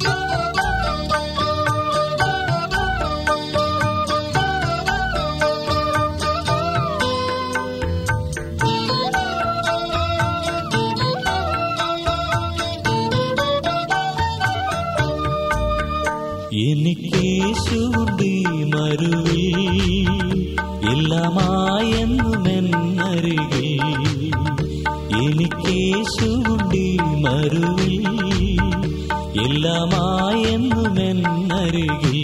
എനിക്കേശുണ്ട് മരുവിൽ എല്ലാമായെന്നുമെന്നരികിൽ എനിക്കേശുണ്ട് മരുവിൽ എല്ലാമായെന്നുമെന്നരികിൽ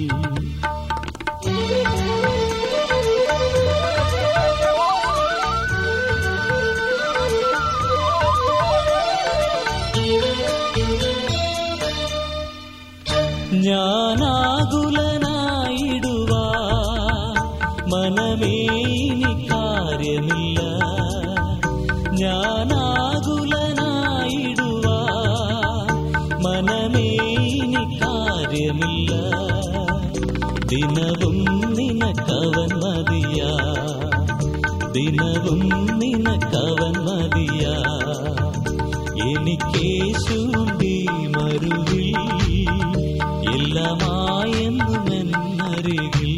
ഞാനാകുലനായിടുവാ മനമേനി കാര്യമില്ല ഞാനാകുലനായിടുവാ മനമേനി കാര്യമില്ല ദിനവും നിനക്കവൻ മതിയാ ദിനവും നിനക്കവൻ മതിയാ എനിക്കേശുണ്ടി മരുവിൽ എല്ലാമായെന്നുമെന്നരികിൽ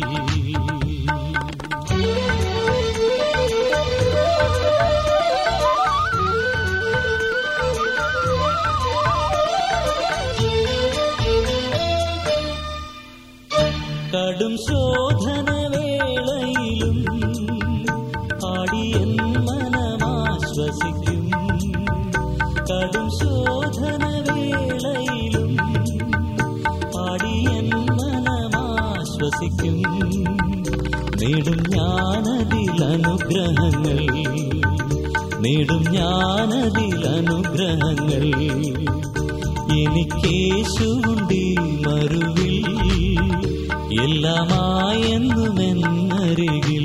കടും ശോധന വേളയിലും പാടിയൻ മനമാശ്വസിക്കും കടും ശോധന വേളയിലും പാടിയൻ മനമാശ്വസിക്കും നേടും ഞാനതിൽ അനുഗ്രഹങ്ങൾ നേടും ഞാനതിൽ അനുഗ്രഹങ്ങൾ എനിക്കേശുണ്ടി മരുവിൽ എല്ലാമായെന്നുമെന്നരികിൽ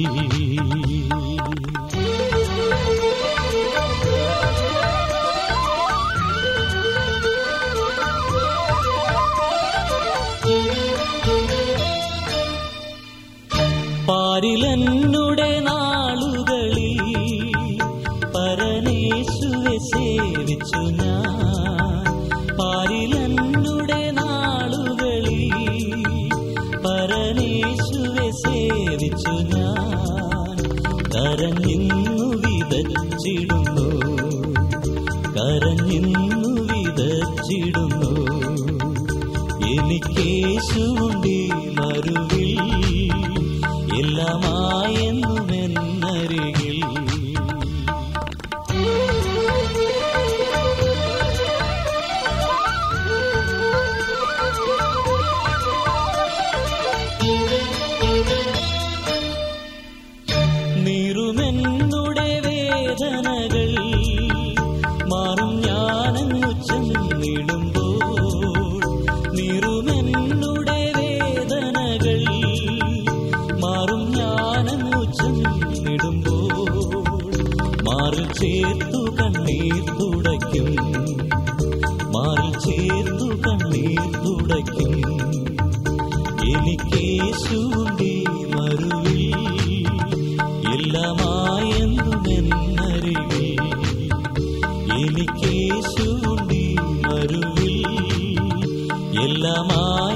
പാരിലെന്നുടെ നാളുകളിൽ പരനേശുവെ സേവിച്ചു ഞാൻ പാരിലെന്നുടെ നാളുകളിൽ പരനേശുവെ സേവിച്ചു ഞാൻ കരഞ്ഞിന്നു വിതച്ചിടുന്നു കരഞ്ഞിന്നു വിതച്ചിടുന്നു എനിക്കേശുണ്ടി മരുവിൽ എല്ലാമായെന്നുമെന്നരികിൽ നീറുമെന്നുടെ വേദനകൾ മാറും ഞാനങ്ങു ചെന്നിടുമ്പോൾ നീറുമെന്നുടെ വേദനകൾ മാറും ഞാനങ്ങു ചെന്നിടുമ്പോൾ മാറിൽ ചേർത്തു കണ്ണീർ തുടയ്ക്കും മാറിൽ ചേർത്തു കണ്ണീർ തുടയ്ക്കും എനിക്കേശുണ്ടി മരുവിൽ എല്ലാമായെന്നുമെന്നരികിൽ എനിക്കേശുണ്ടി മരുവിൽ എല്ലാമായി